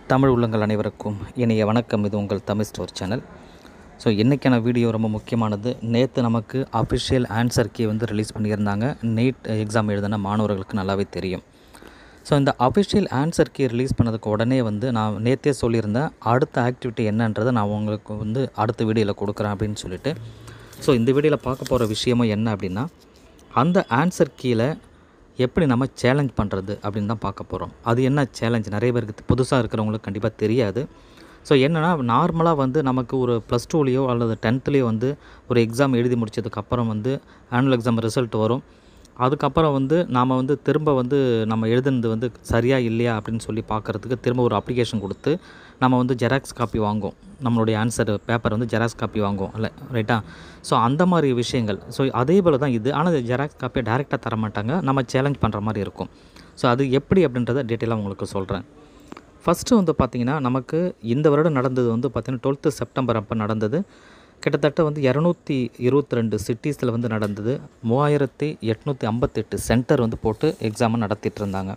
தமிழ் உள்ளங்கள் அனைவருக்கும் இனிய வணக்கம் இது உங்கள் தமிழ் ஸ்டோர் சேனல் ஸோ இன்றைக்கான வீடியோ ரொம்ப முக்கியமானது நேற்று நமக்கு அஃபிஷியல் ஆன்சர் கீ வந்து ரிலீஸ் பண்ணியிருந்தாங்க நீட் எக்ஸாம் எழுதின மாணவர்களுக்கு நல்லாவே தெரியும் ஸோ இந்த அஃபிஷியல் ஆன்சர் கீ ரிலீஸ் பண்ணதுக்கு உடனே வந்து நான் நேற்றே சொல்லியிருந்தேன் அடுத்த ஆக்டிவிட்டி என்னன்றதை நான் உங்களுக்கு வந்து அடுத்த வீடியோவில் கொடுக்குறேன் அப்படின்னு சொல்லிட்டு ஸோ இந்த வீடியோவில் பார்க்க போகிற விஷயமும் என்ன அப்படின்னா அந்த ஆன்சர் கீழே எப்படி நம்ம சேலஞ்ச் பண்ணுறது அப்படின்னு தான் பார்க்க போகிறோம் அது என்ன சேலஞ்ச் நிறைய பேருக்கு புதுசாக இருக்கிறவங்களுக்கு கண்டிப்பாக தெரியாது ஸோ என்னென்னா நார்மலாக வந்து நமக்கு ஒரு ப்ளஸ் டூலேயோ அல்லது டென்த்துலேயோ வந்து ஒரு எக்ஸாம் எழுதி முடிச்சதுக்கப்புறம் வந்து ஆனுவல் எக்ஸாம் ரிசல்ட் வரும் அதுக்கப்புறம் வந்து நாம் வந்து திரும்ப வந்து நம்ம எழுதுனது வந்து சரியாக இல்லையா அப்படின்னு சொல்லி பார்க்குறதுக்கு திரும்ப ஒரு அப்ளிகேஷன் கொடுத்து நம்ம வந்து ஜெராக்ஸ் காப்பி வாங்குவோம் நம்மளுடைய ஆன்சர் பேப்பர் வந்து ஜெராக்ஸ் காப்பி வாங்குவோம் இல்லை ரைட்டா ஸோ அந்த மாதிரி விஷயங்கள் ஸோ அதே போல் தான் இது ஆனால் ஜெராக்ஸ் காப்பியை டேரெக்டாக தர மாட்டாங்க நம்ம சேலஞ்ச் பண்ணுற மாதிரி இருக்கும் ஸோ அது எப்படி அப்படின்றத டீட்டெயிலாக உங்களுக்கு சொல்கிறேன் ஃபஸ்ட்டு வந்து பார்த்திங்கன்னா நமக்கு இந்த வருடம் நடந்தது வந்து பார்த்திங்கன்னா டுவெல்த்து செப்டம்பர் அப்போ நடந்தது கிட்டத்தட்ட வந்து இரநூத்தி இருபத்தி ரெண்டு சிட்டிஸில் வந்து நடந்தது மூவாயிரத்தி எட்நூற்றி ஐம்பத்தெட்டு சென்டர் வந்து போட்டு எக்ஸாமை நடத்திட்டு இருந்தாங்க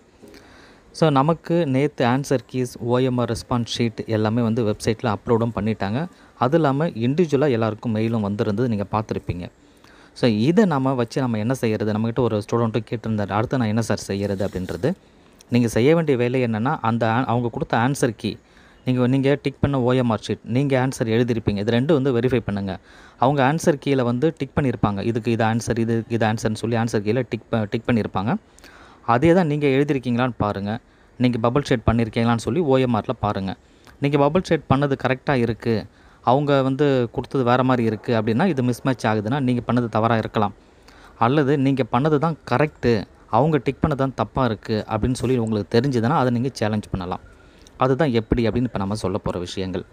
ஸோ நமக்கு நேற்று answer keys OMR response sheet எல்லாமே வந்து வெப்சைட்டில் அப்லோடும் பண்ணிட்டாங்க அது இல்லாமல் இண்டிவிஜுவலாக எல்லாருக்கும் மெயிலும் வந்திருந்தது நீங்கள் பார்த்துருப்பீங்க ஸோ இதை நம்ம வச்சு நம்ம என்ன செய்கிறது நம்மக்கிட்ட ஒரு ஸ்டூடெண்ட்டும் கேட்டிருந்தார் அடுத்து நான் என்ன சார் செய்கிறது அப்படின்றது நீங்கள் செய்ய வேண்டிய வேலை என்னென்னா அந்த an- அவங்க கொடுத்த ஆன்சர் கீ நீங்கள் நீங்கள் டிக் பண்ண ஓஎம்ஆர் ஷீட் நீங்கள் ஆன்சர் எழுதியிருப்பீங்க இது ரெண்டும் வந்து வெரிஃபை பண்ணுங்கள் அவங்க ஆன்சர் கீழே வந்து டிக் பண்ணியிருப்பாங்க இதுக்கு இது ஆன்சர் இது இது ஆன்சர்னு சொல்லி ஆன்சர் கீழே டிக் ப டிக் பண்ணியிருப்பாங்க அதே தான் நீங்கள் எழுதியிருக்கீங்களான்னு பாருங்கள் நீங்கள் பபிள் ஷேட் பண்ணியிருக்கீங்களான்னு சொல்லி ஓஎம்ஆரில் பாருங்கள் நீங்கள் பபிள் ஷேட் பண்ணது கரெக்டாக இருக்குது அவங்க வந்து கொடுத்தது வேறு மாதிரி இருக்குது அப்படின்னா இது மிஸ்மேட்ச் ஆகுதுன்னா நீங்கள் பண்ணது தவறாக இருக்கலாம் அல்லது நீங்கள் பண்ணது தான் கரெக்டு அவங்க டிக் பண்ணது தான் தப்பாக இருக்குது அப்படின்னு சொல்லி உங்களுக்கு தெரிஞ்சதுன்னா அதை நீங்கள் சேலஞ்ச் பண்ணலாம் அதுதான் எப்படி அப்படின்னு இப்போ நம்ம சொல்ல போகிற விஷயங்கள்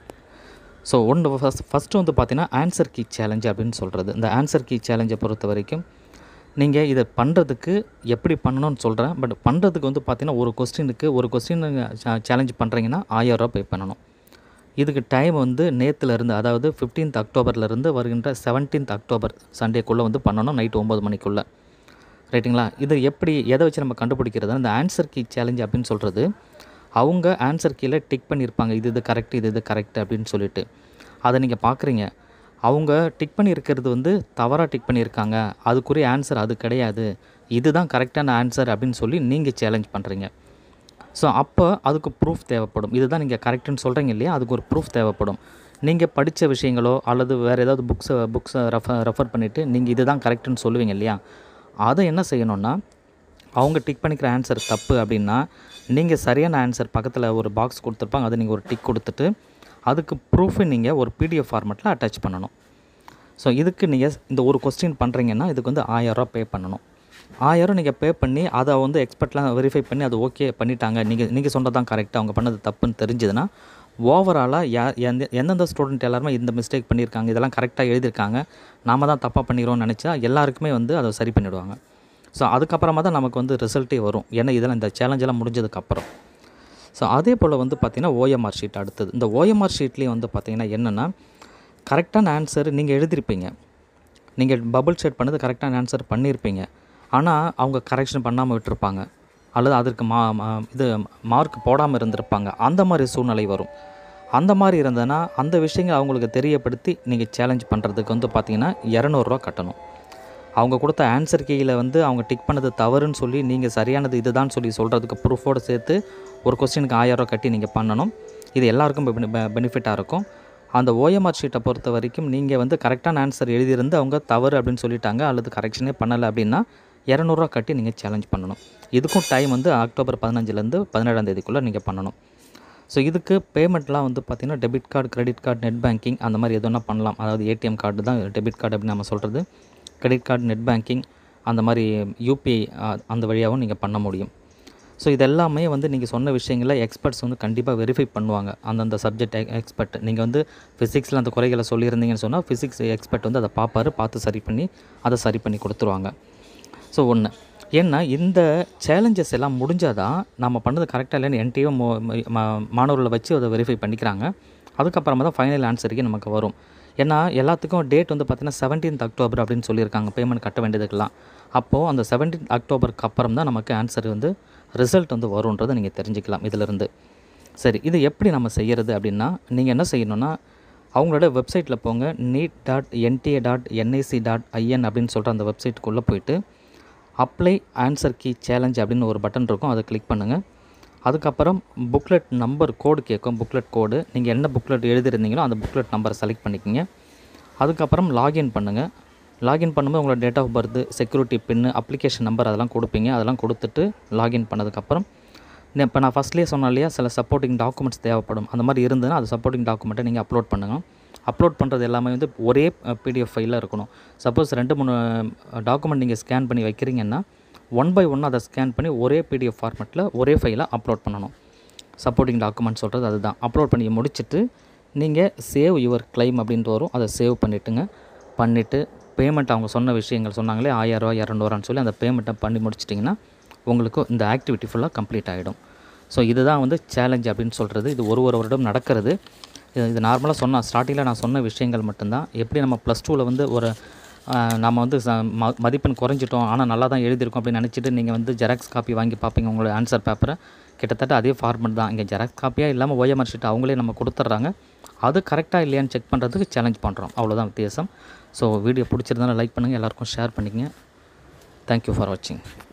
ஸோ ஒன்று ஃபஸ்ட் ஃபஸ்ட்டு வந்து பார்த்தீங்கன்னா ஆன்சர் கீ சேலஞ்ச் அப்படின்னு சொல்கிறது இந்த ஆன்சர் கீ சேலஞ்சை பொறுத்த வரைக்கும் நீங்கள் இதை பண்ணுறதுக்கு எப்படி பண்ணணும்னு சொல்கிறேன் பட் பண்ணுறதுக்கு வந்து பார்த்தீங்கன்னா ஒரு கொஸ்டினுக்கு ஒரு கொஸ்டின் சேலஞ்ச் பண்ணுறீங்கன்னா ஆயிரரூபா பே பண்ணணும் இதுக்கு டைம் வந்து நேற்றுலேருந்து அதாவது 15th அக்டோபர்லேருந்து வருகின்ற 17th அக்டோபர் சண்டேக்குள்ளே வந்து பண்ணணும் நைட் ஒம்பது மணிக்குள்ளே ரைட்டுங்களா இது எப்படி எதை வச்சு நம்ம கண்டுபிடிக்கிறது இந்த ஆன்சர் கீ சேலஞ்ச் அப்படின்னு சொல்கிறது அவங்க ஆன்சர் கீழே டிக் பண்ணியிருப்பாங்க இது இது கரெக்ட் இது இது கரெக்ட் அப்படின்னு சொல்லிட்டு அதை நீங்கள் பார்க்குறீங்க அவங்க டிக் பண்ணியிருக்கிறது வந்து தவறாக டிக் பண்ணியிருக்காங்க அதுக்குரிய ஆன்சர் அது கிடையாது இதுதான் கரெக்டான ஆன்சர் அப்படின்னு சொல்லி நீங்கள் சேலஞ்ச் பண்ணுறீங்க ஸோ அப்போ அதுக்கு ப்ரூஃப் தேவைப்படும் இதுதான் நீங்கள் கரெக்டுன்னு சொல்கிறீங்க இல்லையா அதுக்கு ஒரு ப்ரூஃப் தேவைப்படும் நீங்கள் படித்த விஷயங்களோ அல்லது வேறு ஏதாவது புக்ஸை புக்ஸை ரெஃபர் ரெஃபர் பண்ணிவிட்டு நீங்கள் இதுதான் கரெக்டுன்னு சொல்லுவீங்க இல்லையா அதை என்ன செய்யணும்னா அவங்க டிக் பண்ணிக்கிற ஆன்சர் தப்பு அப்படின்னா நீங்கள் சரியான ஆன்சர் பக்கத்தில் ஒரு பாக்ஸ் கொடுத்துருப்பாங்க அதை நீங்கள் ஒரு டிக் கொடுத்துட்டு அதுக்கு ப்ரூஃபை நீங்கள் ஒரு பிடிஎஃப் ஃபார்மெட்டில் அட்டாச் பண்ணணும் ஸோ இதுக்கு நீங்கள் இந்த ஒரு கொஸ்டின் பண்ணுறீங்கன்னா இதுக்கு வந்து ஆயிரரூவா பே பண்ணணும் ஆயிரம் நீங்கள் பே பண்ணி அதை வந்து எக்ஸ்பர்ட்லாம் வெரிஃபை பண்ணி அது ஓகே பண்ணிட்டாங்க நீங்கள் நீங்கள் சொன்னது தான் கரெக்டாக அவங்க பண்ணது தப்புன்னு தெரிஞ்சதுன்னா ஓவராலாக யார் எந்த எந்தெந்த ஸ்டூடெண்ட் எல்லாருமே இந்த மிஸ்டேக் பண்ணியிருக்காங்க இதெல்லாம் கரெக்டாக எழுதியிருக்காங்க நாம தான் தப்பாக பண்ணிக்கிறோம்னு நினச்சா எல்லாருக்குமே வந்து அதை சரி பண்ணிவிடுவாங்க ஸோ அதுக்கப்புறமா தான் நமக்கு வந்து ரிசல்ட்டே வரும் ஏன்னா இதெல்லாம் இந்த சேலஞ்செல்லாம் முடிஞ்சதுக்கப்புறம் ஸோ அதே போல் வந்து பார்த்திங்கன்னா ஓஎம்ஆர் ஷீட் அடுத்தது இந்த ஓஎம்ஆர் ஷீட்லேயும் வந்து பார்த்திங்கன்னா என்னென்னா கரெக்டான ஆன்சர் நீங்கள் எழுதியிருப்பீங்க நீங்கள் பபுள் ஷேட் பண்ணது கரெக்டான ஆன்சர் பண்ணியிருப்பீங்க ஆனால் அவங்க கரெக்ஷன் பண்ணாமல் விட்டுருப்பாங்க அல்லது அதற்கு மா மா- இது மார்க் போடாமல் இருந்திருப்பாங்க அந்த மாதிரி சூழ்நிலை வரும் அந்த மாதிரி இருந்ததுன்னா அந்த விஷயங்கள் அவங்களுக்கு தெரியப்படுத்தி நீங்கள் சேலஞ்ச் பண்ணுறதுக்கு வந்து பார்த்தீங்கன்னா இரநூறுவா கட்டணும் அவங்க கொடுத்த ஆன்சர் கீழே வந்து அவங்க டிக் பண்ணது தவறுன்னு சொல்லி நீங்கள் சரியானது இதுதான் சொல்லி சொல்கிறதுக்கு ப்ரூஃபோடு சேர்த்து ஒரு கொஸ்டினுக்கு ஆயிரரூவா கட்டி நீங்கள் பண்ணணும் இது எல்லாருக்கும் பெனிஃபிட்டாக இருக்கும் அந்த ஓஎம்ஆர் ஷீட்டை பொறுத்த வரைக்கும் நீங்கள் வந்து கரெக்டான ஆன்சர் எழுதியிருந்து அவங்க தவறு அப்படின்னு சொல்லிட்டாங்க அல்லது கரெக்ஷனே பண்ணலை அப்படின்னா இரநூறுவா கட்டி நீங்கள் சேலஞ்ச் பண்ணணும் இதுக்கும் டைம் வந்து அக்டோபர் பதினஞ்சுலேருந்து பதினேழாம் தேதிக்குள்ளே நீங்கள் பண்ணணும் ஸோ இதுக்கு பேமெண்ட்லாம் வந்து பார்த்திங்கன்னா debit card credit card net banking அந்த மாதிரி எதுனா பண்ணலாம் அதாவது ஏடிஎம் கார்டு தான் டெபிட் கார்டு அப்படின்னு நம்ம சொல்கிறது கிரெடிட் கார்டு நெட் பேங்கிங் அந்த மாதிரி யூபிஐ அந்த வழியாகவும் நீங்கள் பண்ண முடியும் ஸோ இதெல்லாமே வந்து நீங்கள் சொன்ன விஷயங்களை எக்ஸ்பர்ட்ஸ் வந்து கண்டிப்பாக வெரிஃபை பண்ணுவாங்க அந்தந்த சப்ஜெக்ட் எக்ஸ்பர்ட் நீங்கள் வந்து ஃபிசிக்ஸில் அந்த குறைகளை சொல்லியிருந்தீங்கன்னு சொன்னால் ஃபிசிக்ஸ் எக்ஸ்பர்ட் வந்து அதை பார்ப்பாரு பார்த்து சரி பண்ணி அதை சரி பண்ணி கொடுத்துருவாங்க ஸோ ஒன்று ஏன்னா இந்த சேலஞ்சஸ் எல்லாம் முடிஞ்சால் தான் நம்ம பண்ணது கரெக்டாக இல்லைன்னு என்கிட்டயும் மாணவர்களை வச்சு அதை வெரிஃபை பண்ணிக்கிறாங்க அதுக்கப்புறமா தான் ஃபைனல் ஆன்சருக்கு நமக்கு வரும் ஏன்னா எல்லாத்துக்கும் டேட் வந்து பார்த்தீங்கன்னா 17th அக்டோபர் அப்படின்னு சொல்லியிருக்காங்க பேமெண்ட் கட்ட வேண்டியதுக்கெல்லாம் அப்போது அந்த 17th அக்டோபருக்கு அப்புறம் தான் நமக்கு ஆன்சர் வந்து ரிசல்ட் வந்து வரும்ன்றதை நீங்கள் தெரிஞ்சுக்கலாம் இதிலிருந்து சரி இது எப்படி நம்ம செய்கிறது அப்படின்னா நீங்கள் என்ன செய்யணும்னா அவங்களோட வெப்சைட்டில் போங்க NEET dot NTA dot NIC dot IN அப்படின்னு சொல்கிற அந்த வெப்சைட்டுக்குள்ளே போயிட்டு அப்ளை ஆன்சர் கீ சேலஞ்ச் அப்படின்னு ஒரு பட்டன் இருக்கும் அதை கிளிக் பண்ணுங்கள் அதுக்கப்புறம் புக்லெட் நம்பர் கோடு கேட்கும் புக்லெட் கோடு நீங்கள் என்ன புக்லெட் எழுதிருந்தீங்களோ அந்த புக்லெட் நம்பரை செலக்ட் பண்ணிக்கோங்க அதுக்கப்புறம் லாகின் பண்ணுங்கள் லாகின் பண்ணும்போது உங்களோட date of birth security pin application number அதெல்லாம் கொடுப்பீங்க அதெல்லாம் கொடுத்துட்டு லாகின் பண்ணதுக்கப்புறம் இப்போ நான் ஃபஸ்ட்லேயே சொன்னேன் இல்லையா சில சப்போர்ட்டிங் டாக்குமெண்ட்ஸ் தேவைப்படும் அந்த மாதிரி இருந்ததுன்னா அது சப்போர்ட்டிங் டாக்குமெண்ட்டை நீங்கள் அப்லோட் பண்ணுங்கள் அப்லோட் பண்ணுறது எல்லாமே வந்து ஒரே பிடிஎஃப் ஃபைலில் இருக்கணும் சப்போஸ் ரெண்டு மூணு டாக்குமெண்ட் நீங்கள் ஸ்கேன் பண்ணி வைக்கிறீங்கன்னா ஒன் பை ஒன் அதை ஸ்கேன் பண்ணி ஒரே பிடிஎஃப் ஃபார்மெட்டில் ஒரே ஃபைலை அப்லோட் பண்ணணும் சப்போர்ட்டிங் டாக்குமெண்ட் சொல்கிறது அதுதான் அப்லோட் பண்ணி முடிச்சுட்டு நீங்கள் சேவ் யுவர் கிளைம் அப்படின்ட்டு வரும் அதை சேவ் பண்ணிவிட்டுங்க பண்ணிவிட்டு பேமெண்ட் அவங்க சொன்ன விஷயங்கள் சொன்னாங்களே ஆயிரரூவா இரநூறுவான்னு சொல்லி அந்த பேமெண்ட்டை பண்ணி முடிச்சிட்டிங்கன்னா உங்களுக்கு இந்த ஆக்டிவிட்டி ஃபுல்லாக கம்ப்ளீட் ஆகிடும் ஸோ இதுதான் வந்து சேலஞ்ச் அப்படின்னு சொல்கிறது இது ஒரு ஒரு வருடம் நடக்கிறது இது இது நார்மலாக சொன்ன ஸ்டார்டிங்கில் நான் சொன்ன விஷயங்கள் மட்டும்தான் எப்படி நம்ம ப்ளஸ் டூவில் வந்து ஒரு ஆஹ், நம்ம வந்து ச- ம மதிப்பெண் குறைஞ்சிட்டோம் ஆனால் நல்லா தான் எழுதியிருக்கோம் அப்படின்னு நினச்சிட்டு நீங்கள் வந்து ஜெராக்ஸ் காப்பி வாங்கி பார்ப்பீங்க உங்களோட ஆன்சர் பேப்பரை கிட்டத்தட்ட அதே ஃபார்மெட் தான் இங்கே ஜெராக்ஸ் காப்பியாக இல்லாமல் ஓஎம்ஆர் ஷீட் அவங்களே நம்ம கொடுத்துட்றாங்க அது கரெக்டாக இல்லையான்னு செக் பண்ணுறதுக்கு சேலஞ்ச் பண்ணுறோம் அவ்வளோதான் வித்தியாசம் ஸோ வீடியோ பிடிச்சிருந்தாலும் லைக் பண்ணுங்கள் எல்லாருக்கும் ஷேர் பண்ணிக்கங்க தேங்க்யூ ஃபார் வாட்சிங்